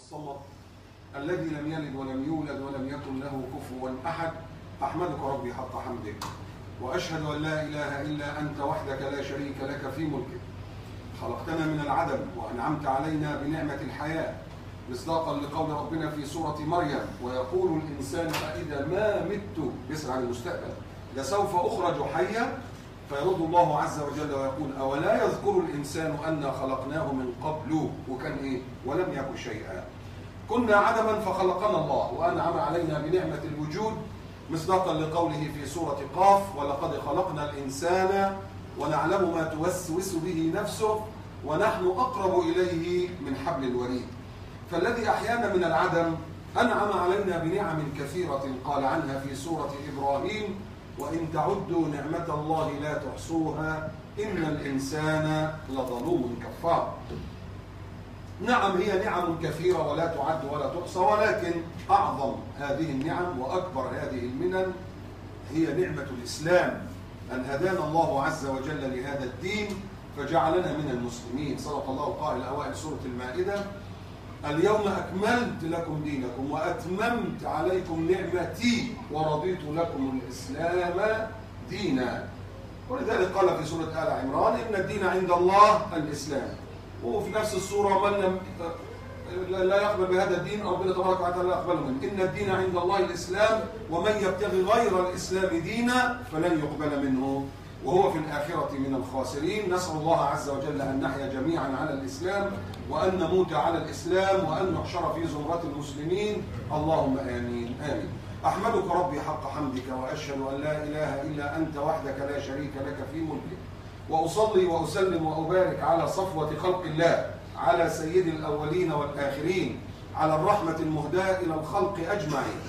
الصمد الذي لم يلد ولم يولد ولم يكن له كفوا أحد أحمدك ربي حق حمدك وأشهد أن لا إله إلا أنت وحدك لا شريك لك في ملكك خلقتنا من العدم وأنعمت علينا بنعمة الحياة مصداقا لقول ربنا في سورة مريم ويقول الإنسان فإذا ما مت بيسأل عن المستقبل لسوف أخرج حيا فيرد الله عز وجل ويقول أولا يذكر الإنسان أنا خلقناه من قبل وكان إيه ولم يكن شيئا كنا عدما فخلقنا الله وأنعم علينا بنعمة الوجود مصداقا لقوله في سورة قاف ولقد خلقنا الإنسان ونعلم ما توسوس به نفسه ونحن أقرب إليه من حبل الوريد فالذي أحيانا من العدم أنعم علينا بنعم كثيرة قال عنها في سورة إبراهيم وإن تعدوا نعمة الله لا تحصوها إن الإنسان لظلوم كفار نعم هي نعم كثيرة ولا تعد ولا تحصى ولكن أعظم هذه النعم وأكبر هذه المنن هي نعمة الإسلام أن هدانا الله عز وجل لهذا الدين فجعلنا من المسلمين صدق الله القائل أوائل سورة المائدة اليوم أكملت لكم دينكم وأتممت عليكم نعمتي ورضيت لكم الإسلام دينا ولذلك قال في سورة آل عمران إن الدين عند الله الإسلام وفي نفس السورة من لم لا يقبل بهذا الدين ربنا تبارك وتعالى لا يقبله منه إن الدين عند الله الإسلام ومن يبتغي غير الإسلام دينا فلن يقبل منه وهو في الآخرة من الخاسرين نسأل الله عز وجل أن نحيا جميعا على الإسلام وأن نموت على الإسلام وأن نحشر في زمرة المسلمين اللهم آمين آمين أحمدك ربي حق حمدك وأشهد أن لا إله إلا أنت وحدك لا شريك لك في ملكك وأصلي وأسلم وأبارك على صفوة خلق الله على سيد الأولين والآخرين على الرحمة المهداة إلى الخلق أجمعين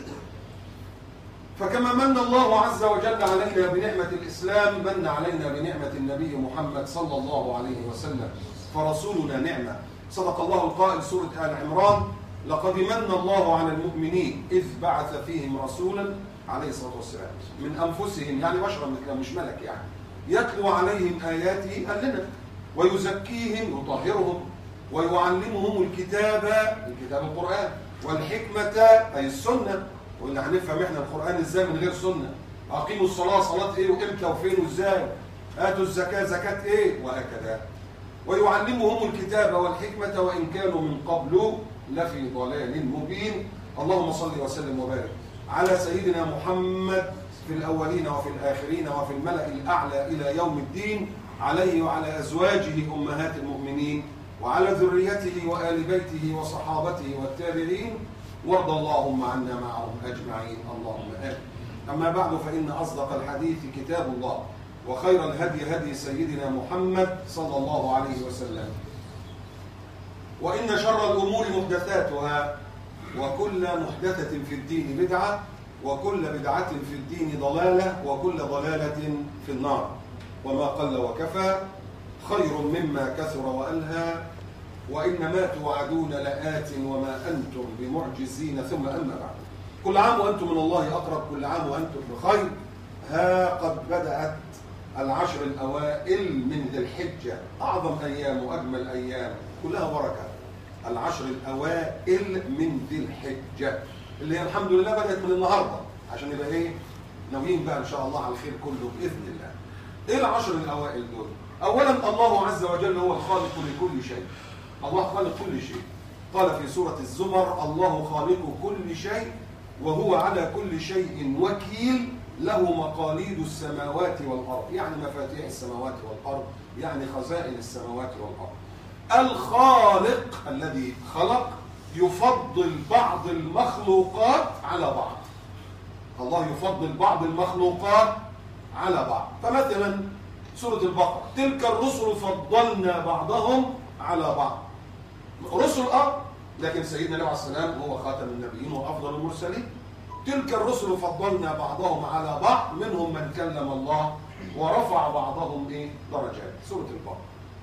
فكما من الله عز وجل علينا بنعمة الإسلام من علينا بنعمة النبي محمد صلى الله عليه وسلم فرسولنا نعمة صدق الله القائل سورة آل عمران لقد من الله على المؤمنين إذ بعث فيهم رسولا عليه الصلاة والسلام من أنفسهم يعني بشرا مثلهم مش ملك يعني يتلو عليهم آياته قال لنا ويزكيهم يطهرهم ويعلمهم الكتاب الكتاب القرآن والحكمة أي السنة وإن هنفهم احنا القرآن ازاي من غير سنة أقيموا الصلاة صلاة ايه وامتى وفين وازاي آتوا الزكاة زكاة ايه وهكذا ويعلمهم الكتاب والحكمة وإن كانوا من قبل لفي ضلال مبين اللهم صل وسلم وبارك على سيدنا محمد في الأولين وفي الآخرين وفي الملأ الأعلى إلى يوم الدين عليه وعلى أزواجه أمهات المؤمنين وعلى ذريته وآل بيته وصحابته والتابعين وارض اللهم عنا معهم أجمعين اللهم آمين أما بعد فإن أصدق الحديث كتاب الله وخير الهدي هدي سيدنا محمد صلى الله عليه وسلم وإن شر الأمور محدثاتها وكل محدثة في الدين بدعة وكل بدعة في الدين ضلالة وكل ضلالة في النار وما قل وكفى خير مما كثر وألهى وإنما توعدون لآت وما أنتم بمعجزين ثم أما بعد كل عام وأنتم من الله أقرب كل عام وأنتم بخير ها قد بدأت العشر الأوائل من ذي الحجة أعظم أيام وأجمل أيام كلها بركة العشر الأوائل من ذي الحجة اللي هي الحمد لله بدأت من النهاردة عشان يبقى إيه ناويين بقى إن شاء الله على الخير كله بإذن الله إيه العشر الأوائل دول أولا الله عز وجل هو الخالق لكل شيء الله خالق كل شيء قال في سورة الزمر الله خالق كل شيء وهو على كل شيء وكيل له مقاليد السماوات والأرض يعني مفاتيح السماوات والأرض يعني خزائن السماوات والأرض الخالق الذي خلق يفضل بعض المخلوقات على بعض الله يفضل بعض المخلوقات على بعض فمثلا سورة البقرة تلك الرسل فضلنا بعضهم على بعض رسل اه لكن سيدنا النبي عليه السلام هو خاتم النبيين وافضل المرسلين تلك الرسل فضلنا بعضهم على بعض منهم من كلم الله ورفع بعضهم ايه درجات سوره البقره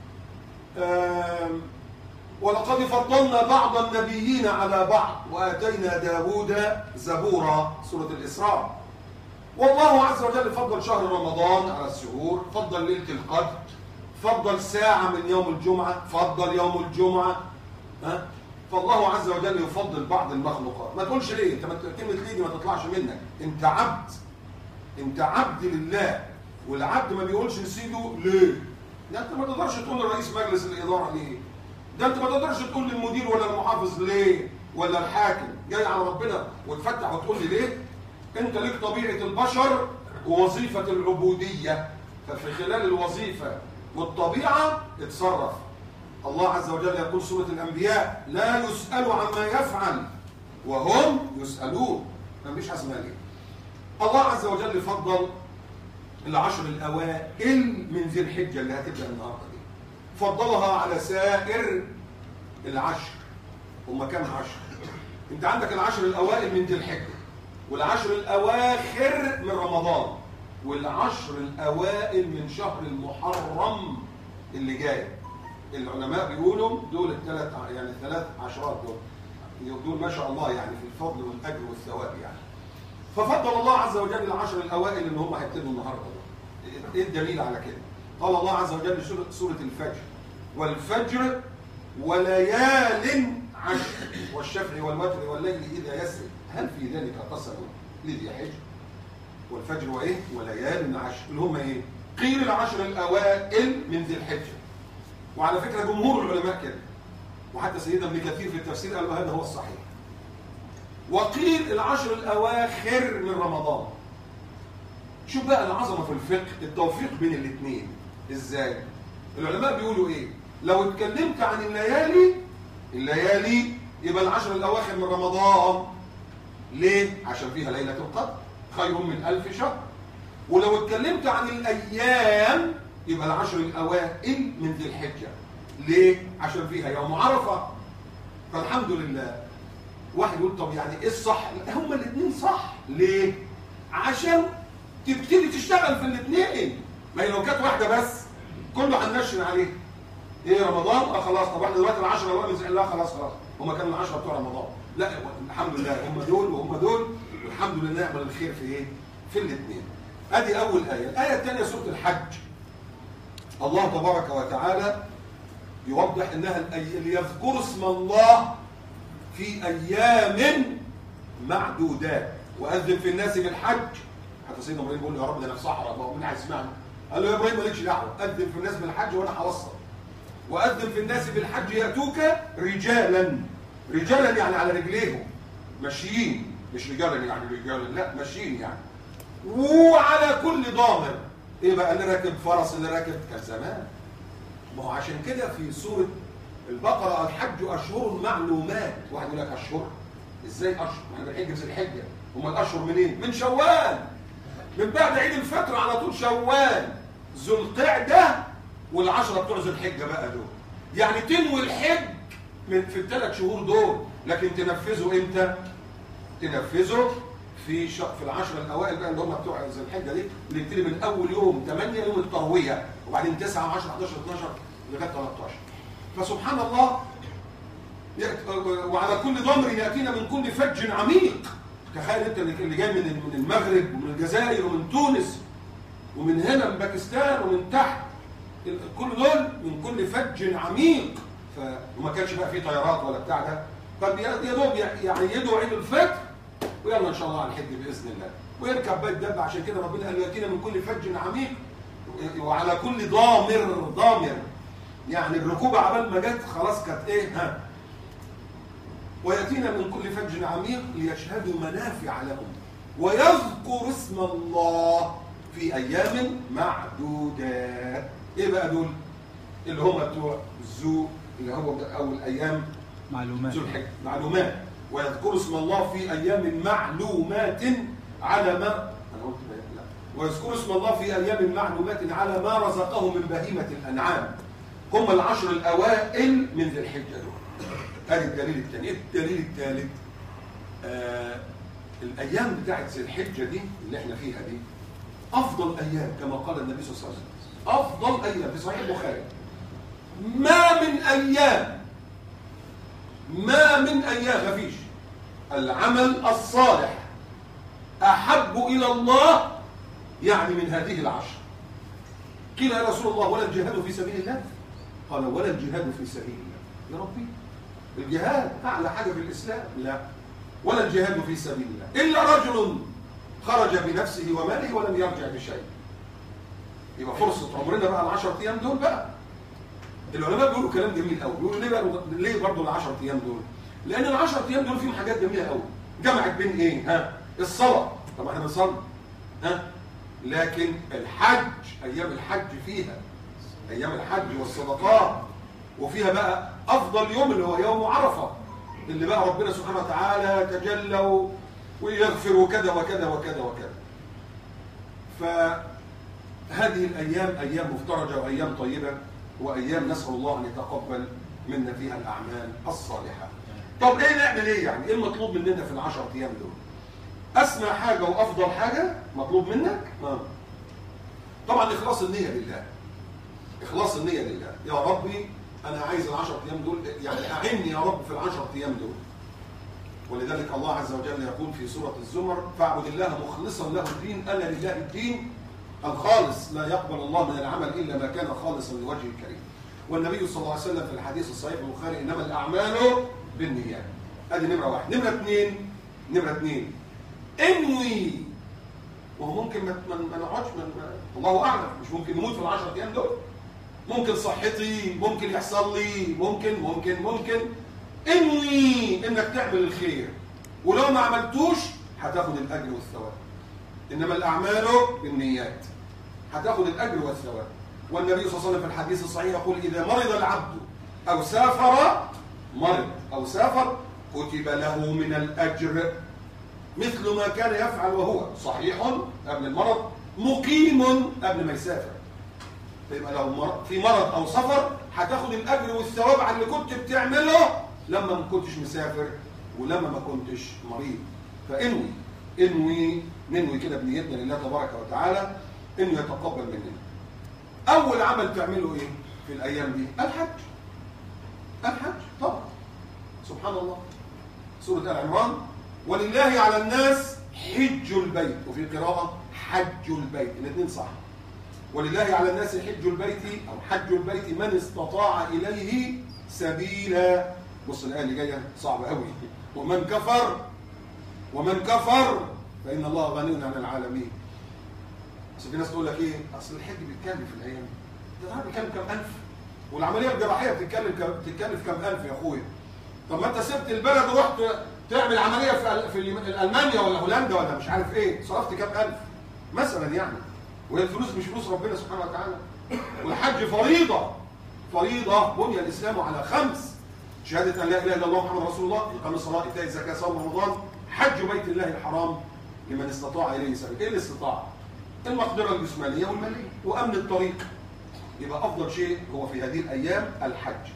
ولقد فضلنا بعض النبيين على بعض واتينا داوود زبورا سوره الاسراء والله عز وجل فضل شهر رمضان على الشهور فضل ليله القدر فضل ساعه من يوم الجمعه فضل يوم الجمعه ها فالله عز وجل يفضل بعض المخلوقات ما تقولش ليه انت ما ت- كلمه ليه دي ما تطلعش منك انت عبد انت عبد لله والعبد ما بيقولش لسيده ليه ده انت ما تقدرش تقول لرئيس مجلس الاداره ليه ده انت ما تقدرش تقول للمدير ولا المحافظ ليه ولا الحاكم جاي على ربنا وتفتح وتقول لي ليه انت ليك طبيعه البشر ووظيفه العبوديه ففي خلال الوظيفه والطبيعه اتصرف الله عز وجل يقول سورة الأنبياء لا يسأل عما يفعل وهم يسألون ما فيش اسمها ليه الله عز وجل فضل العشر الأوائل من ذي الحجة اللي هتبدأ النهاردة دي فضلها على سائر العشر هم كام عشر انت عندك العشر الأوائل من ذي الحجة والعشر الأواخر من رمضان والعشر الأوائل من شهر المحرم اللي جاي العلماء بيقولوا دول الثلاث يعني الثلاث عشرات دول دول ما شاء الله يعني في الفضل والاجر والثواب يعني ففضل الله عز وجل العشر الاوائل اللي هم هيبتدوا النهارده دول. ايه الدليل على كده؟ قال الله عز وجل في سورة- سوره الفجر والفجر وليال عشر والشفع والوتر والليل اذا يسري هل في ذلك قسم لذي حجر؟ والفجر وايه؟ وليال عشر اللي هم ايه؟ قيل العشر الاوائل من ذي الحجه وعلى فكرة جمهور العلماء كده وحتى سيدنا ابن كثير في التفسير قال هذا هو الصحيح وقيل العشر الأواخر من رمضان شوف بقى العظمة في الفقه التوفيق بين الاثنين ازاي العلماء بيقولوا ايه لو اتكلمت عن الليالي الليالي يبقى العشر الأواخر من رمضان ليه عشان فيها ليلة القدر خير من ألف شهر ولو اتكلمت عن الأيام يبقى العشر الأوائل من ذي الحجة ليه؟ عشان فيها يوم عرفة فالحمد لله واحد يقول طب يعني ايه الصح؟ لا هما الاثنين صح ليه؟ عشان تبتدي تشتغل في الاثنين ما هي لو كانت واحدة بس كله هننشن عليه ايه رمضان؟ اه خلاص طب احنا دلوقتي العشرة الاوائل من ذي لا خلاص خلاص هما كانوا العشرة بتوع رمضان لا الحمد لله هم دول وهم دول والحمد لله نعمل الخير في ايه؟ في الاثنين ادي اول ايه الايه الثانيه سوره الحج الله تبارك وتعالى يوضح انها الأي- ليذكروا اسم الله في ايام معدودات واذن في الناس بالحج حتى سيدنا ابراهيم بيقول له يا رب ده انا في صحراء ما مين هيسمعني قال له يا ابراهيم مالكش دعوه اذن في الناس بالحج وانا هوصل واذن في الناس بالحج ياتوك رجالا رجالا يعني على رجليهم ماشيين مش رجالا يعني رجالا لا ماشيين يعني وعلى كل ضامر ايه بقى اللي راكب فرس اللي راكب كان زمان ما هو عشان كده في سوره البقره الحج اشهر معلومات واحد يقول لك اشهر ازاي اشهر؟ ما احنا بنحج في الحجه هم الاشهر منين؟ من شوال من بعد عيد الفطر على طول شوال ذو القعده والعشره بتوع ذو الحجه بقى دول يعني تنوي الحج من في الثلاث شهور دول لكن تنفذه امتى؟ تنفذه في ش... في العشر الاوائل بقى اللي هم بتوع ذي الحجه دي اللي يبتدي من اول يوم 8 يوم الترويه وبعدين 9 10 11 12 لغايه 13 فسبحان الله يأت... وعلى كل ضمر ياتينا من كل فج عميق تخيل انت اللي جاي من من المغرب ومن الجزائر ومن تونس ومن هنا من باكستان ومن تحت كل دول من كل فج عميق ف... وما كانش بقى فيه طيارات ولا بتاع ده طب يا يا دوب يعيدوا عيد الفطر ويلا ان شاء الله على الحج باذن الله ويركب بيت دب عشان كده ربنا قال ياتينا من كل فج عميق وعلى كل ضامر ضامر يعني الركوبه عبال ما جت خلاص كانت ايه ها وياتينا من كل فج عميق ليشهدوا منافع لهم ويذكر اسم الله في ايام معدودات ايه بقى دول اللي هم بتوع ذو اللي هو اول ايام معلومات ذو الحجه معلومات ويذكر اسم الله في ايام معلومات على ما انا قلت لا ويذكر اسم الله في ايام معلومات على ما رزقه من بهيمه الانعام هم العشر الاوائل من ذي الحجه دول ادي الدليل الثاني الدليل الثالث آه الايام بتاعت ذي الحجه دي اللي احنا فيها دي افضل ايام كما قال النبي صلى الله عليه وسلم افضل ايام في صحيح البخاري ما من ايام ما من ايام ما فيش العمل الصالح احب الى الله يعني من هذه العشر قيل يا رسول الله ولا الجهاد في سبيل الله قال ولا الجهاد في سبيل الله يا ربي الجهاد اعلى حاجه في الاسلام لا ولا الجهاد في سبيل الله الا رجل خرج بنفسه وماله ولم يرجع بشيء يبقى فرصه عمرنا بقى ال 10 ايام دول بقى العلماء بيقولوا كلام جميل قوي بيقولوا ليه بقى ليه برضه ال 10 ايام دول لان ال 10 ايام دول فيهم حاجات جميله قوي جمعت بين ايه ها الصلاه طب احنا بنصلي ها لكن الحج ايام الحج فيها ايام الحج والصدقات وفيها بقى افضل يوم اللي هو يوم عرفه اللي بقى ربنا سبحانه وتعالى تجلى و- ويغفر وكذا وكذا وكذا وكذا فهذه الايام ايام مفترجه وايام طيبه وايام نسال الله ان يتقبل منا فيها الاعمال الصالحه طب ايه نعمل ايه يعني ايه المطلوب مننا في العشر ايام دول اسمى حاجه وافضل حاجه مطلوب منك آه. طبعا اخلاص النيه لله اخلاص النيه لله يا ربي انا عايز العشر ايام دول يعني اعني يا رب في العشر ايام دول ولذلك الله عز وجل يقول في سوره الزمر فاعبد الله مخلصا له الدين الا لله الدين الخالص لا يقبل الله من العمل الا ما كان خالصا لوجه الكريم والنبي صلى الله عليه وسلم في الحديث الصحيح البخاري انما الاعمال بالنيات ادي نمره واحد نمره اثنين نمره اثنين انوي وهو ممكن ما ما ما نقعدش ما- ما- الله اعلم مش ممكن نموت في العشر ايام دول ممكن صحتي ممكن يحصل لي ممكن ممكن ممكن انوي انك تعمل الخير ولو ما عملتوش هتاخد الاجر والثواب انما الاعمال بالنيات هتاخد الاجر والثواب والنبي صلى الله عليه وسلم في الحديث الصحيح يقول اذا مرض العبد او سافر مرض او سافر كتب له من الاجر مثل ما كان يفعل وهو صحيح قبل المرض مقيم قبل ما يسافر فيبقى لو مر- في مرض او سفر هتاخد الاجر والثواب على اللي كنت بتعمله لما ما كنتش مسافر ولما ما كنتش مريض فانوي انوي ننوي كده بنيتنا لله تبارك وتعالى انه يتقبل مننا اول عمل تعمله ايه في الايام دي الحج الحج طبعا سبحان الله سورة آل عمران ولله على الناس حج البيت وفي قراءة حج البيت الاثنين صح ولله على الناس حج البيت أو حج البيت من استطاع إليه سبيلا بص الآية اللي جاية صعبة قوي ومن كفر ومن كفر فإن الله غني عن العالمين بس في ناس تقول لك ايه اصل الحج بيتكلف في الايام دي. ده تعرف بيتكلف كام الف والعمليه الجراحيه بتتكلم كم بتتكلف كام الف يا اخويا طب ما انت سبت البلد ورحت تعمل عمليه في ال- في اليم- المانيا ولا هولندا ولا مش عارف ايه صرفت كام الف مثلا يعني وهي الفلوس مش فلوس ربنا سبحانه وتعالى والحج فريضه فريضه بني الاسلام على خمس شهاده ان لا اله الا الله محمد رسول الله اقام الصلاه ايتاء الزكاه صوم رمضان حج بيت الله الحرام لمن استطاع اليه سبيل ايه الاستطاعه المقدره الجسمانيه والماليه وامن الطريق يبقى افضل شيء هو في هذه الايام الحج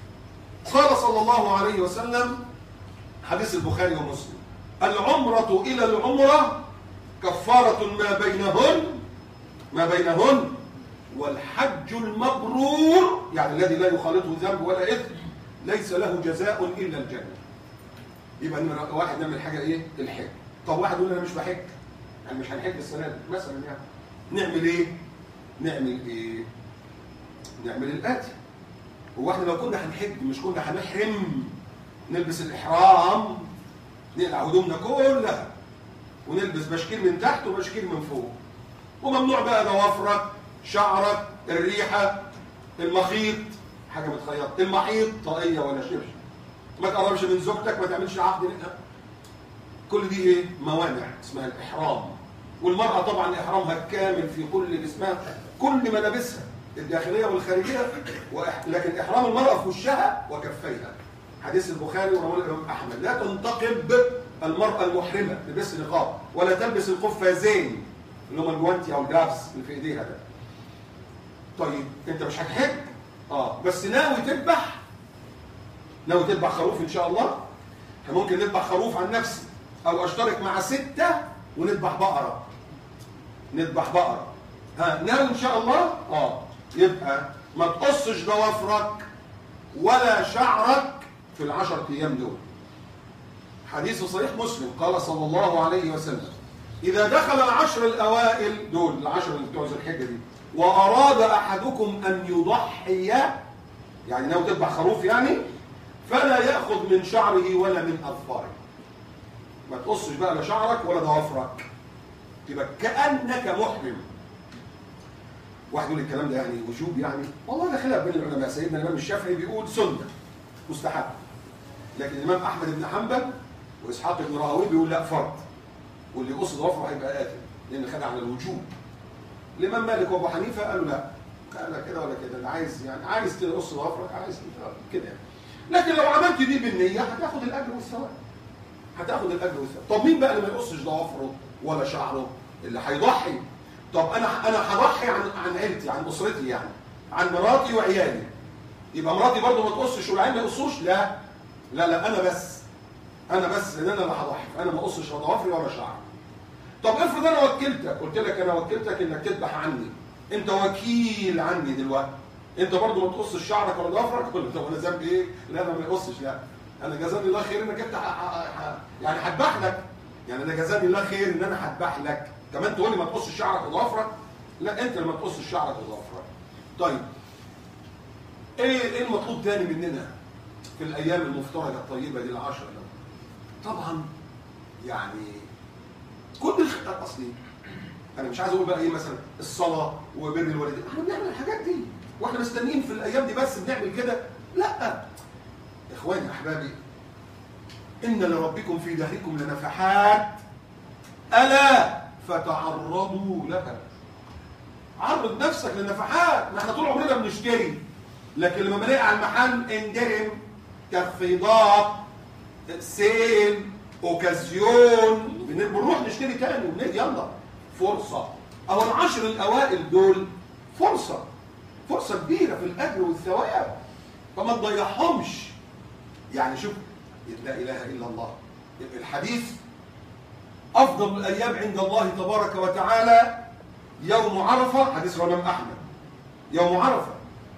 قال صلى الله عليه وسلم حديث البخاري ومسلم العمرة إلى العمرة كفارة ما بينهن ما بينهن والحج المبرور يعني الذي لا يخالطه ذنب ولا إثم ليس له جزاء إلا الجنة يبقى نمرة واحد نعمل حاجة إيه؟ الحج طب واحد يقول أنا مش بحج يعني مش هنحج السنة دي مثلا يعني نعمل إيه؟ نعمل إيه؟ نعمل الآتي هو احنا لو كنا هنحج مش كنا هنحرم نلبس الإحرام نقلع هدومنا كلها ونلبس بشكير من تحت وبشكير من فوق وممنوع بقى ضوافرك شعرك الريحة المخيط حاجة متخيطة المحيط طاقية ولا شبشب ما تقربش من زوجتك ما تعملش عقد منها كل دي ايه موانع اسمها الإحرام والمرأة طبعا إحرامها كامل في كل جسمها كل ملابسها الداخلية والخارجية وإح... لكن إحرام المرأة في وشها وكفيها حديث البخاري ورواه الإمام أحمد لا تنتقب المرأة المحرمة تلبس نقاب ولا تلبس القفازين اللي هم الجوانتي أو الجلافز اللي في إيديها ده طيب أنت مش هتحج اه بس ناوي تذبح ناوي تذبح خروف إن شاء الله احنا ممكن نذبح خروف عن نفسي أو أشترك مع ستة ونذبح بقرة نذبح بقرة ها ناوي إن شاء الله اه يبقى ما تقصش ضوافرك ولا شعرك في العشر ايام دول حديث صحيح مسلم قال صلى الله عليه وسلم اذا دخل العشر الاوائل دول العشر اللي بتوع ذي الحجه دي واراد احدكم ان يضحي يعني ناوي تذبح خروف يعني فلا ياخذ من شعره ولا من اظفاره ما تقصش بقى لا شعرك ولا ضوافرك يبقى كانك محرم واحد يقول الكلام ده يعني وجوب يعني والله ده خلاف بين العلماء سيدنا الامام الشافعي بيقول سنه مستحب لكن الامام احمد بن حنبل واسحاق بن راهوي بيقول لا فرض واللي يقص ضوافره هيبقى قاتل لان خد على الوجوب الامام مالك وابو حنيفه قالوا لا لا كده ولا كده اللي عايز يعني عايز تقص ضوافرك عايز كده يعني لكن لو عملت دي بالنيه هتاخد الاجر والثواب هتاخد الاجر والثواب طب مين بقى اللي ما يقصش ضوافره ولا شعره اللي هيضحي طب انا انا هضحي عن عن عيلتي عن اسرتي يعني عن مراتي وعيالي يبقى مراتي برضه ما تقصش والعيال ما يقصوش لا لا لا انا بس انا بس لان انا اللي هضحي انا ما اقصش لا ضوافري ولا شعري طب افرض انا وكلتك قلت لك انا وكلتك انك تذبح عني انت وكيل عني دلوقتي انت برضه ما تقصش شعرك ولا ضفرك ولا طب انا ذنبي ايه؟ لا انا ما يقصش لا انا جزاني الله خير انك انت ح... ح... ح... يعني هذبح لك يعني انا جزاني الله خير ان انا هذبح لك كمان تقول لي ما تقصش شعرك وضفرك لا انت اللي ما تقصش شعرك وضفرك طيب ايه ايه المطلوب تاني مننا في الايام المفترجه الطيبه دي العشره دول طبعا يعني كل الخطاب اصلي انا مش عايز اقول بقى ايه مثلا الصلاه وبر الوالدين احنا بنعمل الحاجات دي واحنا مستنيين في الايام دي بس بنعمل كده لا اخواني احبابي ان لربكم في دهركم لنفحات الا فتعرضوا لها عرض نفسك للنفحات ما احنا طول عمرنا بنشتري لكن لما بنلاقي على المحل اندرم تخفيضات سيل اوكازيون بنروح نشتري تاني ونجي يلا فرصه او العشر الاوائل دول فرصه فرصه كبيره في الاجر والثواب فما تضيعهمش يعني شوف لا اله الا الله الحديث افضل الايام عند الله تبارك وتعالى يوم عرفه حديث الامام احمد يوم عرفه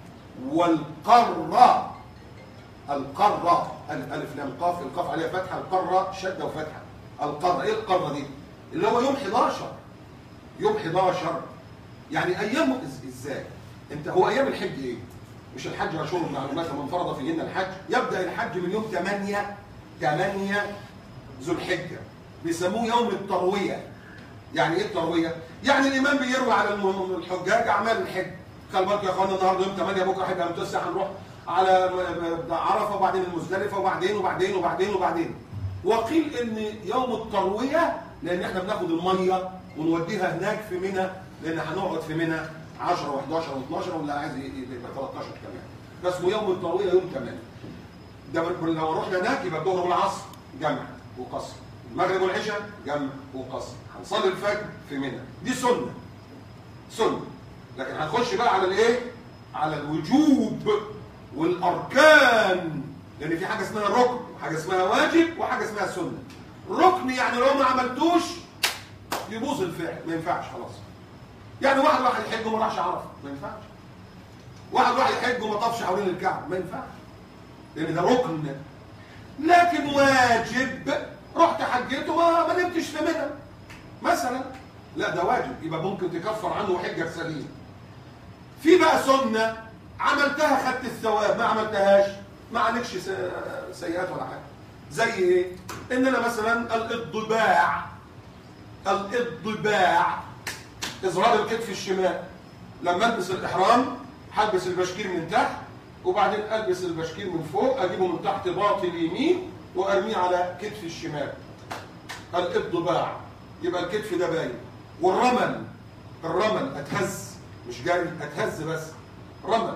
والقره القرة الألف لام قاف القاف عليها فتحة القرة شدة وفتحة القرة إيه القرة دي؟ اللي هو يوم 11 يوم 11 يعني أيام إزاي؟ أنت هو أيام الحج إيه؟ مش الحج أشهر معلومات من فرض فيهن الحج يبدأ الحج من يوم 8 8 ذو الحجة بيسموه يوم التروية يعني إيه التروية؟ يعني الإمام بيروي على الحجاج أعمال الحج خلي بالك يا اخوانا النهارده يوم 8 بكره هيبقى يوم 9 هنروح على عرفه وبعدين المزدلفه وبعدين وبعدين وبعدين وبعدين وقيل ان يوم الترويه لان احنا بناخد الميه ونوديها هناك في منى لان هنقعد في منى 10 و11 و12 واللي عايز يبقى 13 كمان بس يوم الترويه يوم 8 ده لو رحنا هناك يبقى الظهر والعصر جمع وقصر المغرب والعشاء جمع وقصر هنصلي الفجر في منى دي سنه سنه لكن هنخش بقى على الايه على الوجوب والاركان لان في حاجه اسمها ركن وحاجه اسمها واجب وحاجه اسمها سنه ركن يعني لو ما عملتوش يبوظ الفعل ما ينفعش خلاص يعني واحد راح يحج وما راحش عرفه ما ينفعش واحد راح يحج وما طافش حوالين الكعبه ما ينفعش لان ده ركن لكن واجب رحت حجيت وما ما نمتش في منى مثلا لا ده واجب يبقى ممكن تكفر عنه حجه سليم في بقى سنه عملتها خدت الثواب ما عملتهاش ما عليكش سيئات ولا حاجه زي ايه ان انا مثلا الاضباع الاضباع اظهار الكتف الشمال لما البس الاحرام هلبس البشكير من تحت وبعدين البس البشكير من فوق اجيبه من تحت باطي اليمين وارميه على كتفي الشمال الاضباع يبقى الكتف ده باين والرمل الرمل اتهز مش جري اتهز بس رمل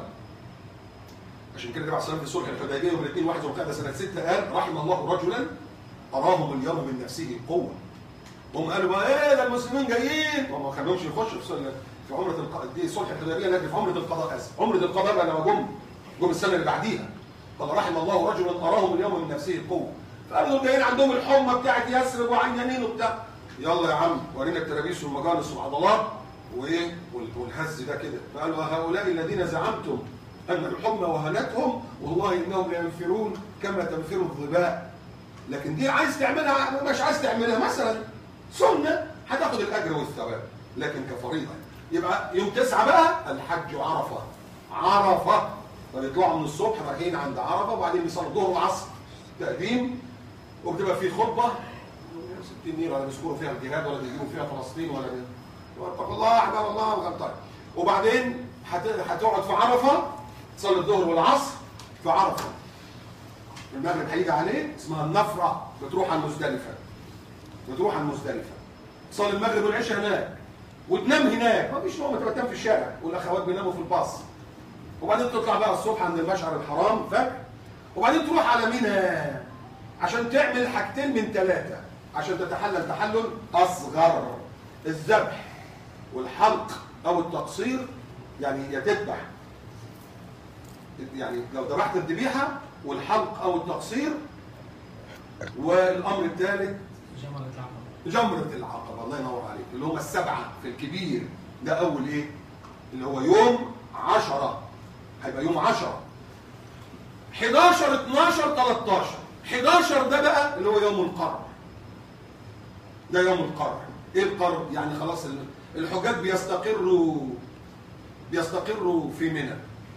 عشان كده النبي عليه في صلح الحديبيه يوم الاثنين 1 ذو سنه 6 قال رحم الله رجلا اراهم اليوم من نفسه قوه هم قالوا بقى ايه ده المسلمين جايين وما خلوهمش يخشوا في في عمره الق... دي صلح الحديبيه لكن في عمره القضاء اسف عمره القضاء بقى لما جم جم السنه اللي بعديها قال رحم الله رجلا اراهم اليوم من نفسه قوه فقالوا دول جايين عندهم الحمى بتاعت يثرب وعين يمين وبتاع يلا يا عم ورينا الترابيس والمجالس والعضلات وايه والهز ده كده فقالوا هؤلاء الذين زعمتم ان الحمى وهنتهم والله انهم لينفرون كما تنفر الظباء لكن دي عايز تعملها مش عايز تعملها مثلا سنه هتاخد الاجر والثواب لكن كفريضه يبقى يوم تسعه بقى الحج عرفه عرفه فبيطلعوا من الصبح رايحين عند عرفه وبعدين بيصلوا الظهر والعصر تقديم وبتبقى في خطبه 60 نير ولا بيذكروا فيها الجهاد ولا بيجيبوا فيها فلسطين ولا بي... واتقوا الله احباب الله وغلطان وبعدين هت- هتقعد في عرفه تصلي الظهر والعصر في عرفه المغرب هيجي عليه اسمها النفره بتروح على المزدلفه بتروح على المزدلفه تصلي المغرب والعشاء هناك وتنام هناك مفيش نوم تبقى تنام في الشارع والاخوات بيناموا في الباص وبعدين تطلع بقى الصبح عند المشعر الحرام فجر وبعدين تروح على منى عشان تعمل حاجتين من ثلاثه عشان تتحلل تحلل اصغر الذبح والحلق او التقصير يعني يا تذبح يعني لو ذبحت الذبيحه والحلق او التقصير والامر الثالث جمرة العقبة جمرة العقبة الله ينور عليك اللي هم السبعة في الكبير ده أول إيه؟ اللي هو يوم عشرة هيبقى يوم عشرة 11 12 13 11 ده بقى اللي هو يوم القرن ده يوم القرن ايه القرن يعني خلاص ال- الحجاج بيستقروا بيستقروا في منى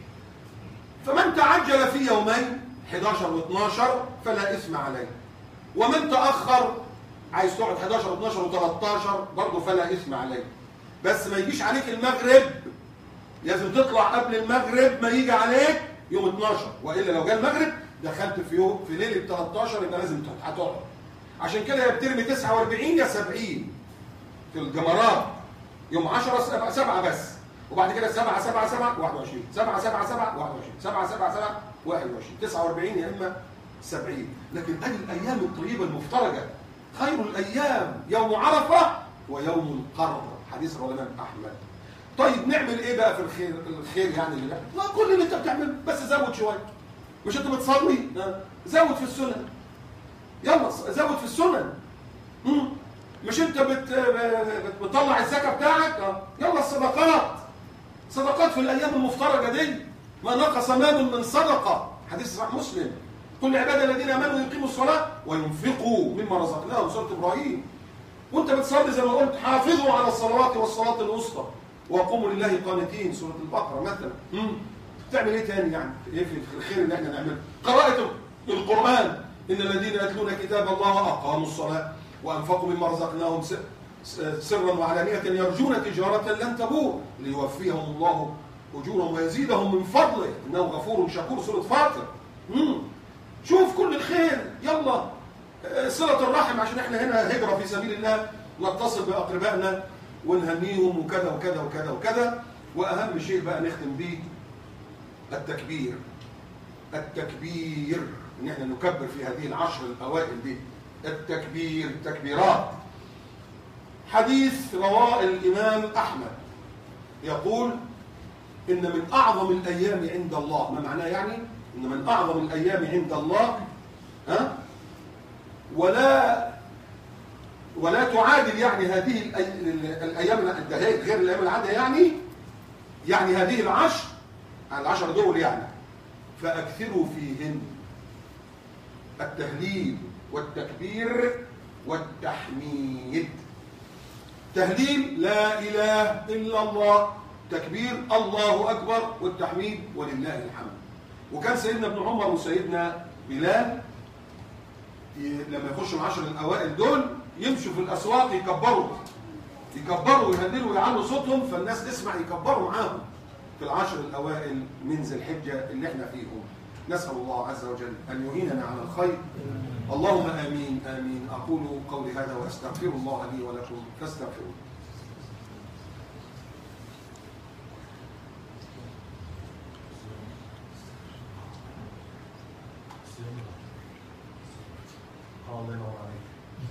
فمن تعجل في يومين 11 و12 فلا اثم عليه ومن تاخر عايز تقعد 11 و12 و13 برضه فلا اثم عليه بس ما يجيش عليك المغرب لازم تطلع قبل المغرب ما يجي عليك يوم 12 والا لو جه المغرب دخلت في يوم في ليله 13 يبقى لازم هتقعد عشان كده يا بترمي 49 يا 70 في الجمرات يوم 10 سبعة, سبعة بس وبعد كده 7 7 7 21 7 7 7 21 7 7 7 21 49 يا اما 70 لكن ادي الايام الطيبه المفترجه خير الايام يوم عرفه ويوم القرن حديث رواه الامام احمد طيب نعمل ايه بقى في الخير الخير يعني اللي نعمل ما كل اللي انت بتعمله بس زود شويه مش انت بتصلي ها؟ زود في السنن يلا زود في السنن مم. مش انت بت... بت- بتطلع الزكاه بتاعك اه. يلا الصدقات صدقات في الايام المفترجه دي ما نقص مال من صدقه حديث صحيح مسلم كل عباد الذين امنوا يقيموا الصلاه وينفقوا مما رزقناهم سوره ابراهيم وانت بتصلي زي ما قلت حافظوا على الصلوات والصلاه الوسطى وقوموا لله قانتين سوره البقره مثلا مم. بتعمل ايه تاني يعني ايه في في الخير اللي احنا نعمله قراءه القران ان الذين يتلون كتاب الله اقاموا الصلاه وانفقوا مما رزقناهم س- س- سرا وعلانيه يرجون تجاره لن تبور ليوفيهم الله اجورهم ويزيدهم من فضله انه غفور شكور سوره فاطر مم. شوف كل الخير يلا آه، صلة الرحم عشان احنا هنا هجرة في سبيل الله نتصل بأقربائنا ونهنيهم وكذا وكذا وكذا وكذا وأهم شيء بقى نختم بيه التكبير التكبير ان احنا نكبر في هذه العشر الأوائل دي التكبير تكبيرات حديث رواه الإمام أحمد يقول إن من أعظم الأيام عند الله ما معناه يعني إن من أعظم الأيام عند الله ها ولا ولا تعادل يعني هذه الأي- الأيام الدهاء غير الأيام العادية يعني يعني هذه العشر العشر دول يعني فأكثروا فيهن التهليل والتكبير والتحميد تهليل لا إله إلا الله تكبير الله أكبر والتحميد ولله الحمد وكان سيدنا ابن عمر وسيدنا بلال ي- لما يخشوا العشر الأوائل دول يمشوا في الأسواق يكبروا يكبروا ويهللوا ويعلوا صوتهم فالناس تسمع يكبروا معاهم في العشر الأوائل من ذي الحجة اللي احنا فيهم نسأل الله عز وجل أن يعيننا على الخير اللهم آمين آمين أقول قولي هذا وأستغفر الله لي ولكم فاستغفروه الله ينور عليك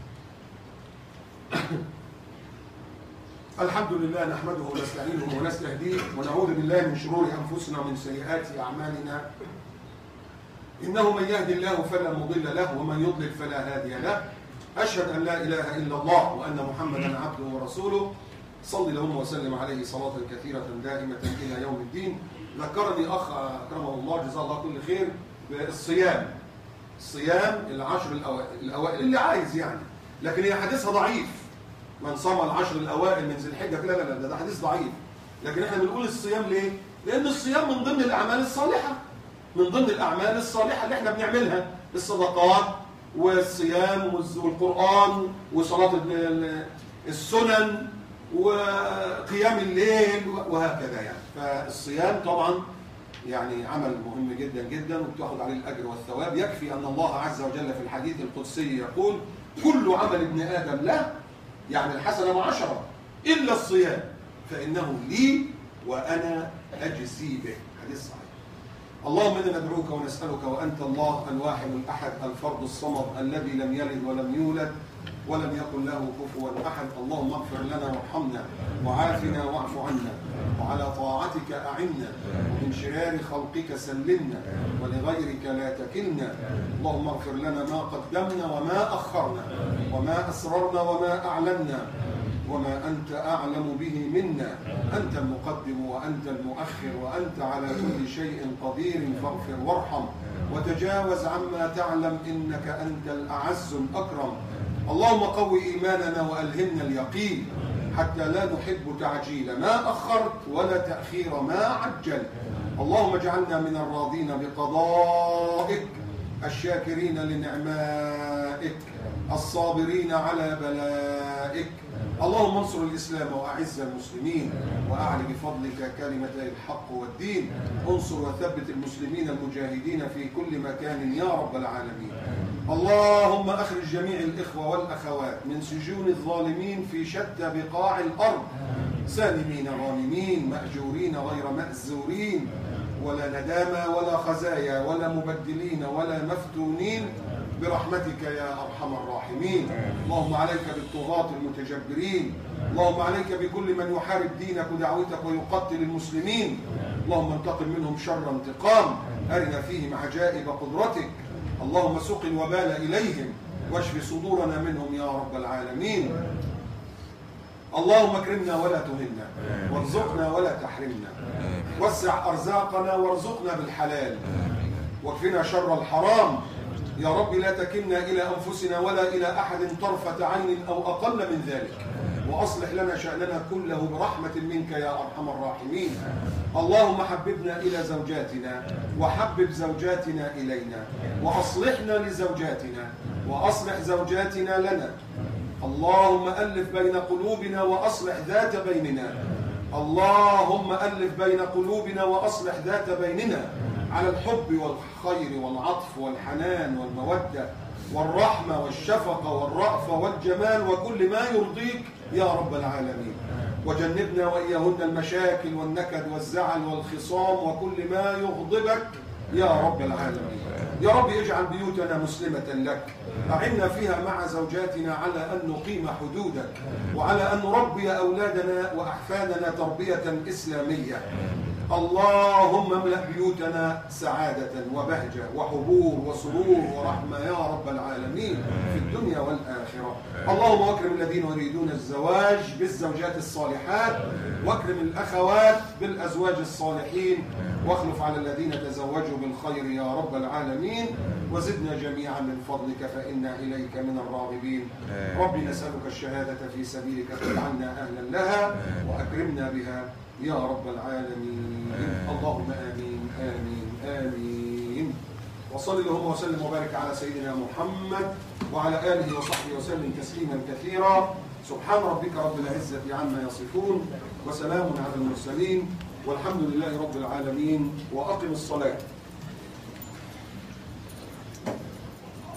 الحمد لله نحمده ونستعينه ونستهديه ونعوذ بالله من شرور انفسنا ومن سيئات اعمالنا انه من يهدي الله فلا مضل له ومن يضلل فلا هادي له اشهد ان لا اله الا الله وان محمدا عبده ورسوله صل اللهم وسلم عليه صلاه كثيره دائمه الى يوم الدين ذكرني اخ اكرمه الله جزاه الله كل خير بالصيام صيام العشر الأوائل, الأوائل اللي عايز يعني لكن هي حديثها ضعيف من صام العشر الأوائل من ذي الحجة لا لا لا ده, ده حديث ضعيف لكن احنا بنقول الصيام ليه؟ لأن الصيام من ضمن الأعمال الصالحة من ضمن الأعمال الصالحة اللي احنا بنعملها الصدقات والصيام والز- والقرآن وصلاة ال- ال- السنن وقيام الليل وهكذا يعني فالصيام طبعا يعني عمل مهم جدا جدا وبتاخد عليه الأجر والثواب يكفي أن الله عز وجل في الحديث القدسي يقول كل عمل ابن آدم له يعني الحسنة معشرة إلا الصيام فإنه لي وأنا أجزي به حديث صحيح اللهم انا ندعوك ونسالك وانت الله الواحد الاحد الفرد الصمد الذي لم يلد ولم يولد ولم يكن له كفوا احد اللهم اغفر لنا وارحمنا وعافنا واعف عنا وعلى طاعتك اعنا ومن شرار خلقك سلمنا ولغيرك لا تكلنا اللهم اغفر لنا ما قدمنا وما اخرنا وما اسررنا وما اعلنا وما أنت أعلم به منا أنت المقدم وأنت المؤخر وأنت على كل شيء قدير فاغفر وارحم وتجاوز عما تعلم إنك أنت الأعز الأكرم اللهم قو إيماننا وألهمنا اليقين حتى لا نحب تعجيل ما أخرت ولا تأخير ما عجل اللهم اجعلنا من الراضين بقضائك الشاكرين لنعمائك الصابرين على بلائك اللهم انصر الإسلام وأعز المسلمين وأعل بفضلك كلمتي الحق والدين انصر وثبت المسلمين المجاهدين في كل مكان يا رب العالمين اللهم أخرج جميع الإخوة والأخوات من سجون الظالمين في شتى بقاع الأرض سالمين غانمين مأجورين غير مأزورين ولا ندامة ولا خزايا ولا مبدلين ولا مفتونين برحمتك يا أرحم الراحمين اللهم عليك بالطغاة المتجبرين اللهم عليك بكل من يحارب دينك ودعوتك ويقتل المسلمين اللهم انتقم منهم شر انتقام أرنا فيهم عجائب قدرتك اللهم سق الوبال إليهم واشف صدورنا منهم يا رب العالمين اللهم اكرمنا ولا تهنا وارزقنا ولا تحرمنا وسع أرزاقنا وارزقنا بالحلال واكفنا شر الحرام يا رب لا تكلنا إلى أنفسنا ولا إلى أحد طرفة عين أو أقل من ذلك وأصلح لنا شأننا كله برحمة منك يا أرحم الراحمين اللهم حببنا إلى زوجاتنا وحبب زوجاتنا إلينا وأصلحنا لزوجاتنا وأصلح زوجاتنا لنا اللهم ألف بين قلوبنا وأصلح ذات بيننا اللهم ألف بين قلوبنا وأصلح ذات بيننا على الحب والخير والعطف والحنان والمودة والرحمة والشفقة والرأفة والجمال وكل ما يرضيك يا رب العالمين وجنبنا وإياهن المشاكل والنكد والزعل والخصام وكل ما يغضبك يا رب العالمين يا رب اجعل بيوتنا مسلمة لك أعنا فيها مع زوجاتنا على أن نقيم حدودك وعلى أن نربي أولادنا وأحفادنا تربية إسلامية اللهم املأ بيوتنا سعادة وبهجة وحبور وسرور ورحمة يا رب العالمين في الدنيا والآخرة اللهم اكرم الذين يريدون الزواج بالزوجات الصالحات واكرم الأخوات بالأزواج الصالحين واخلف على الذين تزوجوا بالخير يا رب العالمين وزدنا جميعا من فضلك فإنا إليك من الراغبين ربي نسألك الشهادة في سبيلك فاجعلنا أهلا لها وأكرمنا بها يا رب العالمين اللهم آمين آمين آمين وصل اللهم وسلم وبارك على سيدنا محمد وعلى آله وصحبه وسلم تسليما كثيرا سبحان ربك رب العزة عما يصفون وسلام على المرسلين والحمد لله رب العالمين وأقم الصلاة